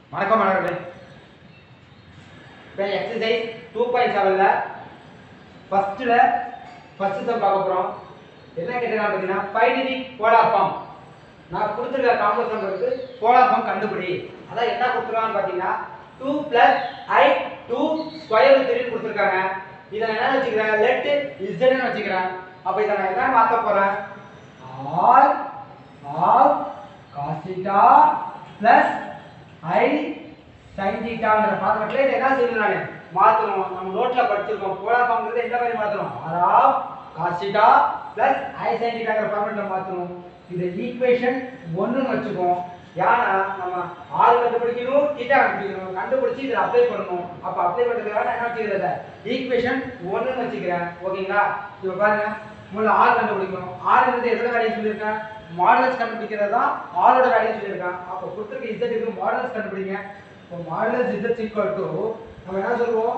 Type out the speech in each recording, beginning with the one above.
வணக்கம் மாணவர்களே இப்போ எக்ஸசைஸ் டூ பாயிண்ட் செவனில் ஃபஸ்ட்டில் ஃபஸ்ட்டு சம் பார்க்க போகிறோம் என்ன கேட்டிருக்காங்க பார்த்தீங்கன்னா ஃபைனலி போலார் ஃபார்ம் நான் கொடுத்துருக்க காம்பவுண்ட் நம்பருக்கு போலார் ஃபார்ம் கண்டுபிடி அதான் என்ன கொடுத்துருக்காங்கன்னு பார்த்தீங்கன்னா two plus i two square த்ரீன்னு கொடுத்துருக்காங்க இதை நான் என்ன வச்சுக்கிறேன் லெட்டு இசட்னு வச்சுக்கிறேன் அப்போ இதை நான் என்ன மாற்ற போகிறேன் r r cos theta plus i sine தீட்டாங்கிற ஃபார்மெட்ல இதை என்ன செய்யணும் நான் மாற்றணும் நம்ம நோட்ல படிச்சிருக்கோம் போலார் ஃபார்ம்ங்கிறது எந்த மாதிரி மாற்றணும் r of cos theta plus i sine தீட்டாங்கிற ஃபார்மெட்ல மாற்றணும் இதை ஈக்குவேஷன் ஒன்றுன்னு வச்சுக்கோம் ஏன்னா நம்ம ஆர் கண்டுபிடிக்கணும் தீட்டா கண்டுபிடிக்கணும் கண்டுபிடிச்சி இதில் அப்ளை பண்ணணும் அப்போ அப்ளை பண்ணுறதுக்காக நான் என்ன வச்சுக்கிறத ஈக்குவேஷன் ஒன்றுன்னு வச்சுக்கிறேன் ஓகேங்களா இப்போ பாருங்க முதல்ல ஆர் கண்டுபிடிக்கணும் ஆறுங்கிறது எதோட வேலையை சொல்லியிருக்கேன் மாடல்ஸ் கண்டுபிடிக்கிறது தான் ஆரோட வேலையை சொல்லியிருக்கேன் அப்போ கொடுத்துருக்க இசட் இருக்கு மாடல்ஸ் கண்டுபிடிங்க இப்போ மாடல்ஸ் இசட் ஈக்குவல் டு நம்ம என்ன சொல்லுவோம்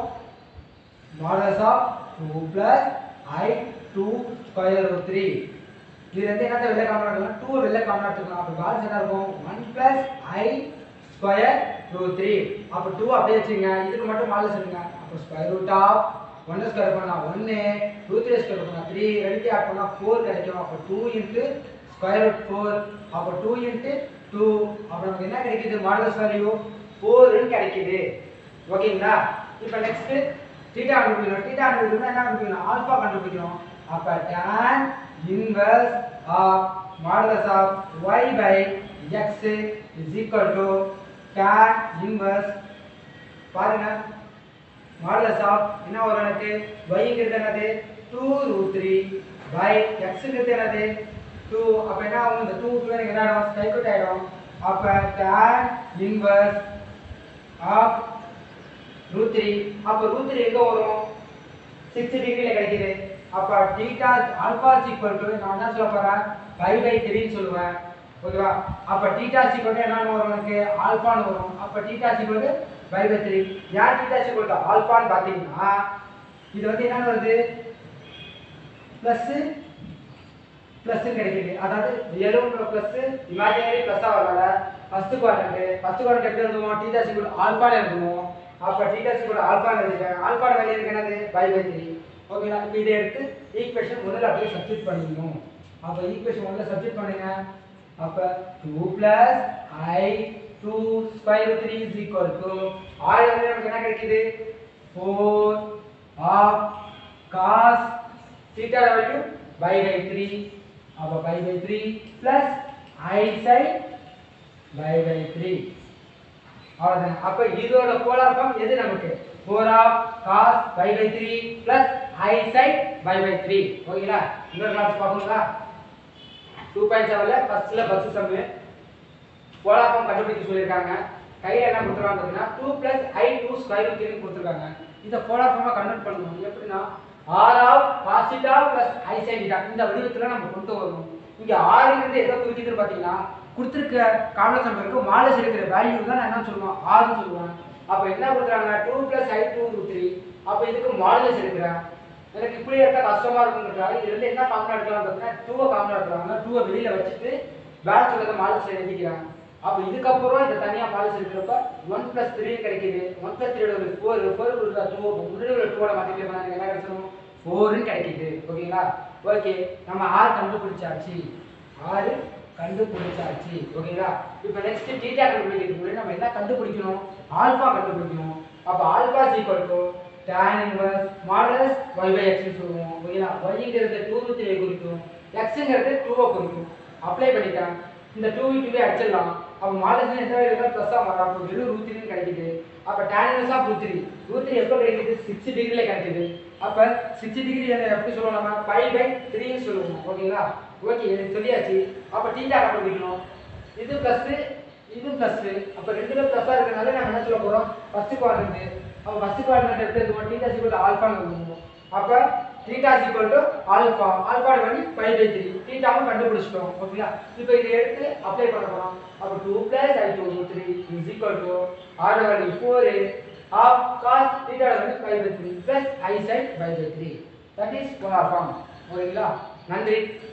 modulus of two plus i two square root three இது வந்து என்னத்தை வெளில காமன் எடுக்கலாம் டூ வெளில காமன் எடுத்துக்கலாம் அப்போ பேலன்ஸ் என்ன இருக்கும் one plus i square root three அப்போ டூ அப்படியே வச்சுங்க இதுக்கு மட்டும் மாடல்ஸ் எடுங்க அப்போ ஸ்கொயர் ரூட் ஆஃப் ஒன்று ஸ்கொயர் பண்ணா ஒன்று டூ த்ரீ ஸ்கொயர் பண்ணா த்ரீ ரெண்டு ஆட் பண்ணா ஃபோர் கிடைக்கும் அப்போ two into square root four அப்போ டூ இன்ட்டு டூ அப்போ நமக்கு என்ன கிடைக்குது மாடல்ஸ் வேல்யூ ஃபோர்னு கிடைக்குது ஓகேங்களா இப்போ நெக்ஸ்ட் தீட்டா கண்டுபிடிக்கணும் தீட்டா கண்டுபிடிக்கணும் என்ன கண்டுபிடிக்கணும் ஆல்ஃபா கண்டுபிடிக்கணும் அப்போ tan inverse of modulus of y by x is equal to tan inverse பாருங்க மாடலஸ் ஆஃப் என்ன வரும் எனக்கு yங்கிறது என்னது டூ ரூட் த்ரீ பை எக்ஸுங்கிறது என்னது டூ அப்போ என்ன ஆகும் இந்த டூ டூ எனக்கு என்ன ஆகிடும் சைக்கிள் ஆகிடும் அப்போ tan inverse of root three அப்போ ரூட் த்ரீ எங்கே வரும் சிக்ஸ் டிகிரியில் கிடைக்குது அப்போ டீட்டா ஆல்ஃபா ஈக்குவல் டு நான் என்ன சொல்ல போகிறேன் ஃபைவ் பை த்ரீன்னு சொல்லுவேன் ஓகேவா அப்போ டீட்டா ஈக்குவல் டு என்னன்னு வரும் எனக்கு ஆல்ஃபான்னு வரும் அப்போ theta equal to five by three ஏன் டீட்டா ஈக்குவல் டு ஆல்ஃபான்னு பார்த்தீங்கன்னா இது வந்து என்ன வருது ப்ளஸ்ஸு ப்ளஸ் கிடைக்குது அதாவது எலும் ப்ளஸ் இமேஜினரி ப்ளஸ்ஸாக வரல ஃபர்ஸ்ட் குவாட்ரண்ட் ஃபர்ஸ்ட் குவாட்ரண்ட் எப்படி எழுதுவோம் டீட்டா ஈக்குவல் ஆல்ஃபான்னு எழுதுவோம் அப்போ டீட்டா ஈக்குவல் ஆல்ஃபான்னு எழுதிட்டேன் ஆல்ஃபாட வேல்யூ எனக்கு என்னது ஃபைவ் பை த்ரீ ஓகேங்களா இப்போ இதை எடுத்து ஈக்குவேஷன் ஒன்றில் அப்படியே சப்ஸ்டிட் பண்ணிக்கணும் அப்போ ஈக்குவேஷன் ஒன்றில் சப்ஸ்டிட் பண்ணுங்க அப்போ two plus i two square three is equal to ஆறு வந்து நமக்கு என்ன கிடைக்குது four of cos theta value pi by three அப்போ pi by three plus i sine pi by three அவ்வளோதாங்க அப்போ இதோட போலார் ஃபார்ம் எது நமக்கு four of cos pi by three plus i sine pi by three ஓகேங்களா இன்னொரு class பார்க்கணுங்களா two point செவனில் ஃபஸ்ட்டில் ஃபஸ்ட்டு சம்மு போலார் ஃபார்ம் கண்டுபிடிக்க சொல்லியிருக்காங்க கையில் என்ன கொடுத்துருக்காங்க பார்த்தீங்கன்னா two plus i two square த்ரீன்னு கொடுத்துருக்காங்க இதை போலார் ஃபார்மாக கன்வெர்ட் பண்ணணும் எப்படின்னா r of cos theta plus i sine theta இந்த வடிவத்தில் நம்ம கொண்டு வரணும் இங்கே ஆறுங்கிறது எதை குறிக்குதுன்னு பார்த்தீங்கன்னா கொடுத்துருக்க காம்ப்ளெக்ஸ் நம்பருக்கு மாடல்ஸ் இருக்கிற வேல்யூ தான் நான் என்ன சொல்லுவேன் ஆறுன்னு சொல்லுவேன் அப்போ என்ன கொடுக்குறாங்க two plus i two two three அப்போ இதுக்கு மாடல்ஸ் எடுக்கிறேன் எனக்கு இப்படி எடுத்தால் கஷ்டமாக இருக்குங்கிறதுக்காக இது வந்து என்ன காமனாக எடுக்கலாம் பார்த்தீங்கன்னா டூவை காமனாக எடுக்கிறாங்க டூவை வெளியில் வச்சுட்டு பேலன்ஸ் உள்ளதை மாடல்ஸ் எழுதிக்கிறாங்க அப்போ இதுக்கப்புறம் இந்த தனியாக மாடல்ஸ் இருக்கிறப்ப ஒன் ப்ளஸ் த்ரீ கிடைக்குது ஒன் ப்ளஸ் த்ரீயோட ஒரு ஃபோர் ஃபோர் கொடுத்தா டூ முன்னாடி ஒரு டூவோட மல்டிப்ளை பண்ணால் எனக்கு என்ன கிடைச்சிடும் ஃபோர்னு கிடைக்குது ஓகேங்களா ஓகே நம்ம ஆறு கண்டுபிடிச்சாச்சு ஆறு கண்டுபிடிச்சாச்சு ஓகேங்களா இப்போ நெக்ஸ்ட் டீட்டா கண்டுபிடிக்கிறதுக்கு முன்னாடி நம்ம என்ன கண்டுபிடிக்கணும் ஆல்பா கண்டுபிடிக்கணும் அப்போ alpha equal to tan inverse modulus y by x னு சொல்லுவோம் ஓகேங்களா yங்கிறது 2 வித் a குறிக்கும் xங்கிறது 2 குறிக்கும் அப்ளை பண்ணிட்டேன் இந்த 2 வித் 2 அடிச்சிடலாம் அப்போ மாடலஸ் எந்த வேலையில ப்ளஸ் ஆ மாறும் அப்போ வெறும் ரூட் த்ரீன்னு கிடைக்குது அப்போ tan inverse of root three root three எப்போ கிடைக்குது சிக்ஸ் டிகிரியில் கிடைக்குது அப்போ சிக்ஸ் டிகிரி எப்படி சொல்லுவோம் நம்ம ஃபைவ் பை த்ரீன்னு சொல்லுவோம் ஓகேங்களா ஓகே எனக்கு சொல்லியாச்சு அப்போ டீட்டா கண்டுபிடிக்கணும் இது ப்ளஸ்ஸு இது ப்ளஸ்ஸு அப்போ ரெண்டுமே ப்ளஸ்ஸாக இருக்கிறனால நம்ம என்ன சொல்ல போகிறோம் ஃபஸ்ட்டு குவாட்ரண்ட் அப்போ ஃபஸ்ட்டு குவாட்ரண்ட் எப்படி இருக்கும் டீட்டா சீக்வல் ஆல்ஃபான்னு எழுதுவோம் அப்போ theta equal to alpha alpha வந்து ஃபைவ் பை த்ரீ டீட்டாவும் கண்டுபிடிச்சிட்டோம் ஓகேங்களா இப்போ இதை எடுத்து அப்ளை பண்ண போகிறோம் அப்போ two plus i two three is equal to r value four of cos theta வந்து five by three plus i sine five by three that is polar form ஓகேங்களா நன்றி